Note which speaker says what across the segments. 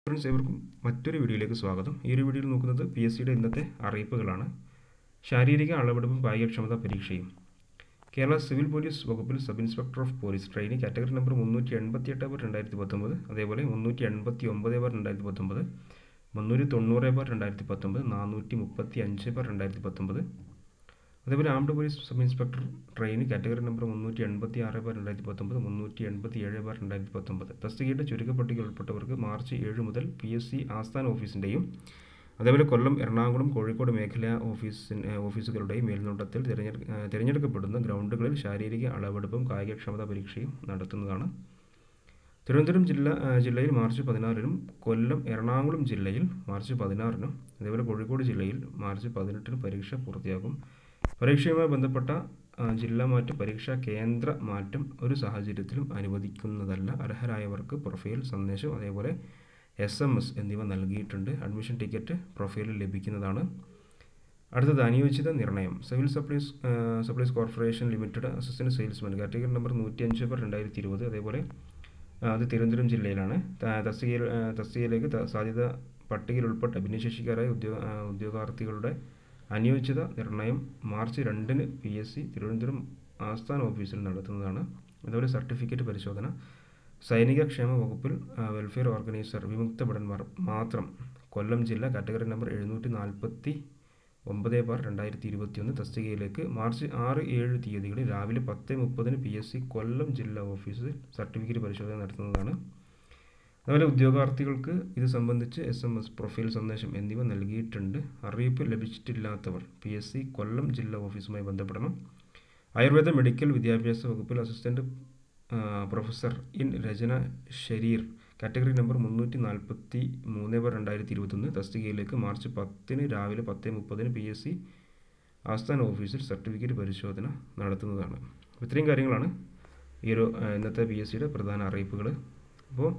Speaker 1: friends ഏവർക്കും മറ്റൊരു വീഡിയോയിലേക്ക് സ്വാഗതം ഈ ഒരു വീഡിയോയിൽ നോക്കുന്നത് പി എസ് സിയുടെ ഇന്നത്തെ അറിയിപ്പുകളാണ് ശാരീരിക അളവെടുപ്പും കായികക്ഷമതാ പരീക്ഷയും കേരള സിവിൽ പോലീസ് വകുപ്പിൽ sub inspector of police trainee category number മുന്നൂറ്റി എൺപത്തി എട്ട് ബാർ രണ്ടായിരത്തി പത്തൊമ്പത് അതേപോലെ മുന്നൂറ്റി എൺപത്തി ഒമ്പത് ബാർ രണ്ടായിരത്തി പത്തൊമ്പത് മുന്നൂറ്റി തൊണ്ണൂറ് ബാർ രണ്ടായിരത്തി പത്തൊമ്പത് നാനൂറ്റി മുപ്പത്തി അഞ്ച് ബാർ രണ്ടായിരത്തി പത്തൊമ്പത് അതേപോലെ armed police sub inspector train category number മുന്നൂറ്റി എൺപത്തി ആറ് ബാർ രണ്ടായിരത്തി പത്തൊമ്പത് മുന്നൂറ്റി എൺപത്തി ഏഴ് ബാർ രണ്ടായിരത്തി പത്തൊമ്പത് തസ്തികയുടെ ചുരുക്കപ്പട്ടിക ഉൾപ്പെട്ടവർക്ക് മാർച്ച് ഏഴ് മുതൽ പി എസ് സി ആസ്ഥാന ഓഫീസിൻ്റെയും അതേപോലെ കൊല്ലം എറണാകുളം കോഴിക്കോട് മേഖലാ ഓഫീസിന് ഓഫീസുകളുടെയും മേൽനോട്ടത്തിൽ തിരഞ്ഞെടു തിരഞ്ഞെടുക്കപ്പെടുന്ന ഗ്രൗണ്ടുകളിൽ ശാരീരിക അളവെടുപ്പും കായികക്ഷമതാ പരീക്ഷയും നടത്തുന്നതാണ് തിരുവനന്തപുരം ജില്ല ജില്ലയിൽ മാർച്ച് പതിനാറിനും കൊല്ലം എറണാകുളം ജില്ലയിൽ മാർച്ച് പതിനാറിനും അതേപോലെ കോഴിക്കോട് ജില്ലയിൽ മാർച്ച് പതിനെട്ടിനും പരീക്ഷ പൂർത്തിയാക്കും പരീക്ഷയുമായി ബന്ധപ്പെട്ട ജില്ലാ മാറ്റം പരീക്ഷാ കേന്ദ്ര മാറ്റം ഒരു സാഹചര്യത്തിലും അനുവദിക്കുന്നതല്ല അർഹരായവർക്ക് പ്രൊഫൈൽ സന്ദേശം അതേപോലെ എസ് എം എസ് എന്നിവ നൽകിയിട്ടുണ്ട് അഡ്മിഷൻ ടിക്കറ്റ് പ്രൊഫൈലിൽ ലഭിക്കുന്നതാണ് അടുത്തത് അനുയോജിത നിർണയം civil supplies supplies corporation limited assistant salesman category number നൂറ്റി അഞ്ച് പേർ രണ്ടായിരത്തി ഇരുപത് അതേപോലെ അത് തിരുവനന്തപുരം ജില്ലയിലാണ് തസ്തികയിൽ തസ്തികയിലേക്ക് സാധ്യത പട്ടികയിൽ ഉൾപ്പെട്ട ഭിന്നശേഷിക്കാരായ ഉദ്യോഗ ഉദ്യോഗാർത്ഥികളുടെ അനുയോജിത നിർണയം മാർച്ച് രണ്ടിന് പി എസ് സി തിരുവനന്തപുരം ആസ്ഥാന ഓഫീസിൽ നടത്തുന്നതാണ് അതുപോലെ സർട്ടിഫിക്കറ്റ് പരിശോധന സൈനിക ക്ഷേമ വകുപ്പിൽ വെൽഫെയർ ഓർഗനൈസർ വിമുക്ത ഭടന്മാർ മാത്രം കൊല്ലം ജില്ല കാറ്റഗറി നമ്പർ എഴുന്നൂറ്റി നാൽപ്പത്തി ഒമ്പത് ബാർ രണ്ടായിരത്തി ഇരുപത്തിയൊന്ന് തസ്തികയിലേക്ക് മാർച്ച് ആറ് ഏഴ് തീയതികളിൽ രാവിലെ പത്ത് മുപ്പതിന് പി എസ് സി കൊല്ലം ജില്ലാ ഓഫീസിൽ സർട്ടിഫിക്കറ്റ് പരിശോധന നടത്തുന്നതാണ് അതുപോലെ ഉദ്യോഗാർത്ഥികൾക്ക് ഇത് സംബന്ധിച്ച് എസ് എം എസ് പ്രൊഫൈൽ സന്ദേശം എന്നിവ നൽകിയിട്ടുണ്ട് അറിയിപ്പ് ലഭിച്ചിട്ടില്ലാത്തവർ പി എസ് സി കൊല്ലം ജില്ലാ ഓഫീസുമായി ബന്ധപ്പെടണം ആയുർവേദ മെഡിക്കൽ വിദ്യാഭ്യാസ വകുപ്പിൽ assistant professor in Rachana Shareer category number മുന്നൂറ്റി നാൽപ്പത്തി മൂന്ന് ബാർ രണ്ടായിരത്തി ഇരുപത്തൊന്ന് തസ്തികയിലേക്ക് മാർച്ച് പത്തിന് രാവിലെ പത്ത് മുപ്പതിന് പി എസ് സി ആസ്ഥാന ഓഫീസിൽ സർട്ടിഫിക്കറ്റ് പരിശോധന നടത്തുന്നതാണ് ഇത്രയും കാര്യങ്ങളാണ് ഈ ഒരു ഇന്നത്തെ പി എസ് സിയുടെ പ്രധാന അറിയിപ്പുകൾ അപ്പോൾ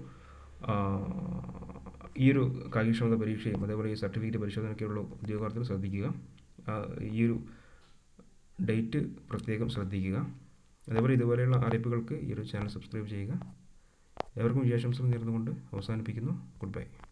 Speaker 1: ഈ ഒരു കായികക്ഷമത പരീക്ഷയും അതേപോലെ ഈ സർട്ടിഫിക്കറ്റ് പരിശോധനയ്ക്കുള്ള ഉദ്യോഗാർത്ഥികൾ ശ്രദ്ധിക്കുക ഈ ഒരു ഡേറ്റ് പ്രത്യേകം ശ്രദ്ധിക്കുക അതേപോലെ ഇതുപോലെയുള്ള അറിയിപ്പുകൾക്ക് ഈ ഒരു ചാനൽ സബ്സ്ക്രൈബ് ചെയ്യുക എവർക്കും വിശേഷംസകൾ നേർന്നുകൊണ്ട് അവസാനിപ്പിക്കുന്നു ഗുഡ് ബൈ